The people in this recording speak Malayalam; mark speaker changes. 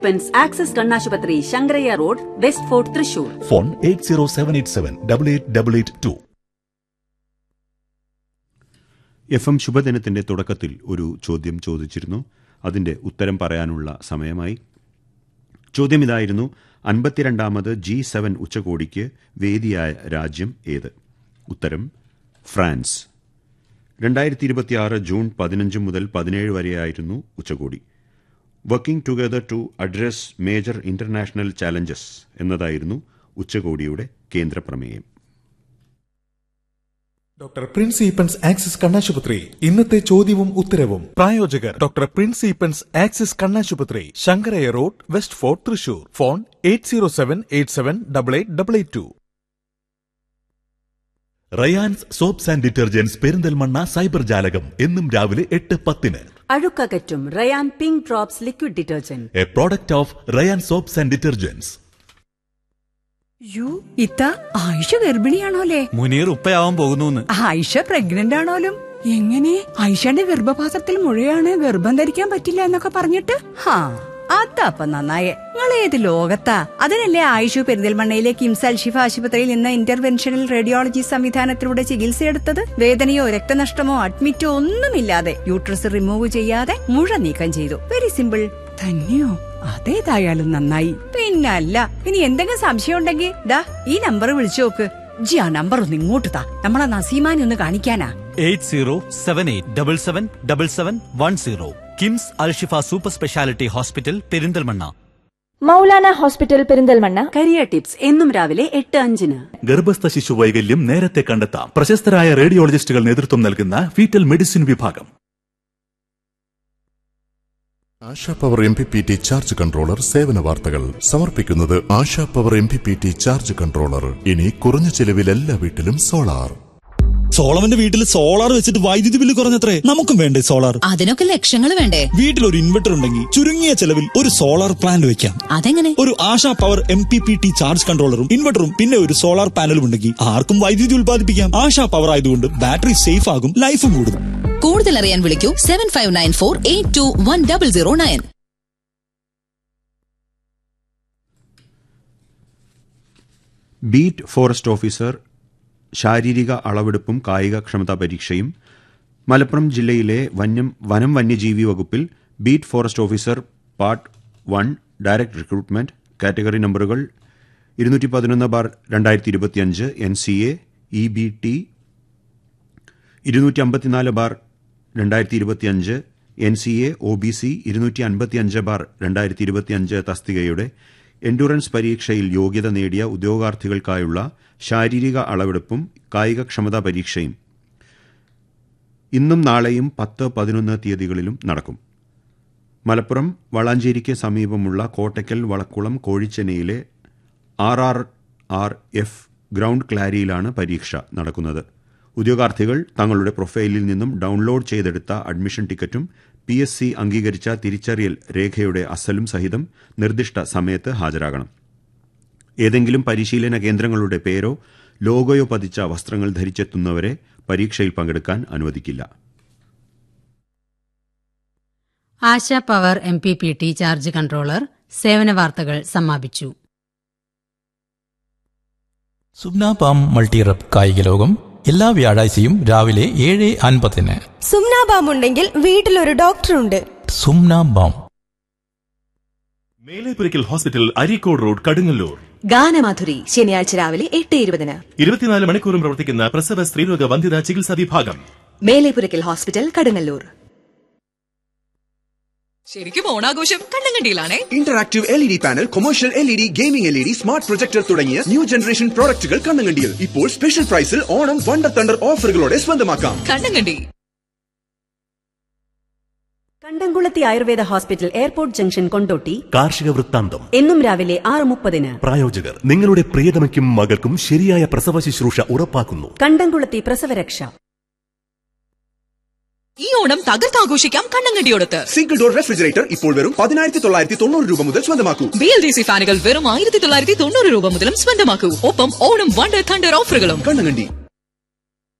Speaker 1: പെൻസ് ആക്സസ് കണ്ണാശുപത്രി Sankarayya road west fort Thrissur
Speaker 2: phone eight zero seven eight seven double eight double eight two
Speaker 3: F M ശുഭദിനത്തിന്റെ തുടക്കത്തിൽ ഒരു ചോദ്യം ചോദിച്ചിരുന്നു അതിന്റെ ഉത്തരം പറയാനുള്ള സമയമായി ചോദ്യം ഇതായിരുന്നു അൻപത്തിരണ്ടാമത് ജി സെവൻ ഉച്ചകോടിക്ക് വേദിയായ രാജ്യം ഏത് ഉത്തരം ഫ്രാൻസ് രണ്ടായിരത്തി ഇരുപത്തിയാറ് ജൂൺ പതിനഞ്ച് മുതൽ പതിനേഴ് വരെയായിരുന്നു ഉച്ചകോടി working together to address major international challenges എന്നതായിരുന്നു ഉച്ചകോടിയുടെ കേന്ദ്രപ്രമേയം
Speaker 4: ഡോക്ടർ പ്രിൻസ് ഈപ്പൻസ് ആക്സിസ് കണ്ണാശുപത്രി ഇന്നത്തെ ചോദ്യവും ഉത്തരവും പ്രായോജകർ ഡോക്ടർ പ്രിൻസ് ഈപ്പൻസ് ആക്സിസ് കണ്ണാശുപത്രി Sankaraya road west fort Thrissur phone eight zero seven eight seven double eight double eight two
Speaker 2: Rayan's soaps and detergents Perinthalmanna cyber ജാലകം എന്നും രാവിലെ എട്ട് പത്തിന്
Speaker 1: അഴുക്കകറ്റും Rayan pink drops liquid detergent
Speaker 2: a product of Rayan's soaps and detergents
Speaker 5: യു ഇത്ത ആയിഷ ഗർഭിണിയാണോലേ
Speaker 6: മുനീർ ഉപ്പയാവാൻ പോകുന്നു
Speaker 5: ആയിഷ പ്രഗ്നന്റ് ആണോലും എങ്ങനെ ആയിഷയുടെ ഗർഭപാത്രത്തിൽ മുഴയാണ് ഗർഭം ധരിക്കാൻ പറ്റില്ല എന്നൊക്കെ പറഞ്ഞിട്ട് ഹാ അതപ്പ നന്നായേ നിങ്ങൾ ഏത് ലോകത്താ അതിനല്ലേ ആയിഷു പെരിന്തൽമണ്ണയിലെ കിംസ് അൽഷിഫ ആശുപത്രിയിൽ നിന്ന് ഇന്റർവെൻഷണൽ റേഡിയോളജി സംവിധാനത്തിലൂടെ ചികിത്സയെടുത്തത് വേദനയോ രക്തനഷ്ടമോ അഡ്മിറ്റോ ഒന്നുമില്ലാതെ യൂട്രസ് റിമൂവ് ചെയ്യാതെ മുഴ നീക്കം ചെയ്തു വെരി സിമ്പിൾ തന്നെയോ അതേതായാലും നന്നായി പിന്നല്ല ഇനി എന്തെങ്കിലും സംശയം ഉണ്ടെങ്കിൽ ദാ ഈ നമ്പർ വിളിച്ചു നോക്ക് ജി ആ നമ്പർ ഒന്ന് ഇങ്ങോട്ട് താ നമ്മളെ നസീമാനെ ഒന്ന് കാണിക്കാനാ
Speaker 6: eight zero seven eight double seven double seven one zero KIMS Alshifa super speciality hospital Perinthalmanna
Speaker 7: Maulana hospital Perinthalmanna
Speaker 1: career tips എന്നും രാവിലെ എട്ട് അഞ്ചിന്
Speaker 2: ഗർഭസ്ഥ ശിശു വൈകല്യം നേരത്തെ കണ്ടെത്താം പ്രശസ്തരായ റേഡിയോളജിസ്റ്റുകൾ നേതൃത്വം നൽകുന്ന ഫീറ്റൽ മെഡിസിൻ വിഭാഗം
Speaker 8: Asha power M P P T charge controller സേവന വാർത്തകൾ സമർപ്പിക്കുന്നത് Asha power M P P T charge controller ഇനി കുറഞ്ഞ ചെലവിൽ എല്ലാ വീട്ടിലും സോളാർ
Speaker 9: സോളവന്റെ വീട്ടിൽ സോളാർ വെച്ചിട്ട് വൈദ്യുതി ബില്ല് കുറഞ്ഞത്രേ നമുക്കും വേണ്ടേ സോളാർ
Speaker 10: അതിനൊക്കെ ലക്ഷങ്ങൾ വേണ്ടേ
Speaker 9: വീട്ടിൽ ഒരു ഇൻവെർട്ടർ ഉണ്ടെങ്കിൽ ചുരുങ്ങിയ ചെലവിൽ ഒരു സോളാർ പ്ലാന്റ് വെക്കാം
Speaker 10: അതെങ്ങനെ
Speaker 9: ഒരു Asha power M P P T charge കൺട്രോളറും ഇൻവെർട്ടറും പിന്നെ ഒരു സോളാർ പാനലും ഉണ്ടെങ്കിൽ ആർക്കും വൈദ്യുതി ഉൽപ്പാദിപ്പിക്കാം ആശാ പവർ ആയതുകൊണ്ട് ബാറ്ററി സേഫ് ആകും ലൈഫും കൂടും
Speaker 10: കൂടുതൽ അറിയാൻ വിളിക്കൂ seven five nine four eight two one double zero nine
Speaker 3: beat forest officer ശാരീരിക അളവെടുപ്പും കായികക്ഷമതാ പരീക്ഷയും മലപ്പുറം ജില്ലയിലെ വന്യം വനം വന്യജീവി വകുപ്പിൽ beat forest officer part one direct recruitment category നമ്പറുകൾ ഇരുന്നൂറ്റി പതിനൊന്ന് ബാർ രണ്ടായിരത്തി ഇരുപത്തിയഞ്ച് N C A E B T ഇരുന്നൂറ്റി അമ്പത്തിനാല് ബാർ രണ്ടായിരത്തി ഇരുപത്തിയഞ്ച് N C A O B C ഇരുന്നൂറ്റി അൻപത്തിയഞ്ച് ബാർ രണ്ടായിരത്തി ഇരുപത്തിയഞ്ച് തസ്തികയുടെ എൻഡുറൻസ് പരീക്ഷയിൽ യോഗ്യത നേടിയ ഉദ്യോഗാർത്ഥികൾക്കായുള്ള ശാരീരിക അളവെടുപ്പും കായികക്ഷമതാ പരീക്ഷയും ഇന്നും നാളെയും പത്ത് പതിനൊന്ന് തീയതികളിലും നടക്കും മലപ്പുറം വളാഞ്ചേരിക്ക് സമീപമുള്ള കോട്ടയ്ക്കൽ വളക്കുളം കോഴിച്ചെന്നയിലെ R R R F ground ക്ലാരിയിലാണ് പരീക്ഷ നടക്കുന്നത് ഉദ്യോഗാർത്ഥികൾ തങ്ങളുടെ പ്രൊഫൈലിൽ നിന്നും ഡൗൺലോഡ് ചെയ്തെടുത്ത അഡ്മിഷൻ ടിക്കറ്റും പി എസ് സി അംഗീകരിച്ച തിരിച്ചറിയൽ രേഖയുടെ അസലും സഹിതം നിർദ്ദിഷ്ട സമയത്ത് ഹാജരാകണം ഏതെങ്കിലും പരിശീലന കേന്ദ്രങ്ങളുടെ പേരോ ലോഗോയോ പതിച്ച വസ്ത്രങ്ങൾ ധരിച്ചെത്തുന്നവരെ പരീക്ഷയിൽ പങ്കെടുക്കാൻ അനുവദിക്കില്ല
Speaker 11: Asha power M P P T charge controller സേവന വാർത്തകൾ സമാപിച്ചു
Speaker 12: സുബ്നാപാം മൾട്ടിറപ്പ് കായിക ലോകം എല്ലാ വ്യാഴാഴ്ചയും രാവിലെ ഏഴ് അൻപതിന്
Speaker 13: സുംനാബാം ഉണ്ടെങ്കിൽ വീട്ടിലൊരു ഡോക്ടറുണ്ട്
Speaker 12: സുംനാബാം
Speaker 14: മേലേപ്പുരയ്ക്കൽ ഹോസ്പിറ്റൽ അരീക്കോട് റോഡ് കടുങ്ങല്ലൂർ
Speaker 13: ഗാനമാധുരി ശനിയാഴ്ച രാവിലെ എട്ട് ഇരുപതിന്
Speaker 14: ഇരുപത്തിനാല് മണിക്കൂറും പ്രവർത്തിക്കുന്ന പ്രസവ സ്ത്രീരോഗ വന്ധ്യതാ ചികിത്സാ വിഭാഗം
Speaker 13: മേലേപുരയ്ക്കൽ ഹോസ്പിറ്റൽ കടുങ്ങല്ലൂർ
Speaker 10: ശരിക്കും ഓണാഘോഷം കണ്ണങ്കണ്ടിയിലാണേ
Speaker 15: interactive L E D panel commercial L E D gaming L E D smart projector തുടങ്ങിയ ന്യൂ ജനറേഷൻ പ്രോഡക്റ്റുകൾ കണ്ണങ്കണ്ടിയിൽ ഇപ്പോൾ സ്പെഷ്യൽ പ്രൈസിൽ ഓണം വണ്ടർ തണ്ടർ ഓഫറുകളോടെ സ്വന്തമാക്കാം
Speaker 10: Kannankandi
Speaker 1: Kandamkulathy Ayurveda hospital airport junction Kondotty
Speaker 2: കാർഷിക വൃത്താന്തം
Speaker 1: എന്നും രാവിലെ ആറ് മുപ്പതിന്
Speaker 2: പ്രായോജകർ നിങ്ങളുടെ പ്രിയതമയ്ക്കും മകൾക്കും ശരിയായ പ്രസവ ശുശ്രൂഷ ഉറപ്പാക്കുന്നു
Speaker 1: കണ്ടംകുളത്തി പ്രസവരക്ഷ
Speaker 10: ഈ ഓണം തകർത്താഘോഷിക്കാം കണ്ണങ്കണ്ടിയോടത്ത്
Speaker 15: സിംഗിൾ ഡോർ റെഫ്രിജറേറ്റർ ഇപ്പോൾ വെറും പതിനായിരത്തി തൊള്ളായിരത്തി തൊണ്ണൂറ് രൂപ മുതൽ സ്വന്തമാക്കൂ
Speaker 10: ബി എൽ ഡി സി ഫാനുകൾ വെറും ആയിരത്തി തൊള്ളായിരത്തി തൊണ്ണൂറ് രൂപ മുതലും സ്വന്തമാക്കൂ ഒപ്പം ഓണം വണ്ടർ തണ്ടർ ഓഫറുകളും
Speaker 15: കണ്ണങ്കണ്ടി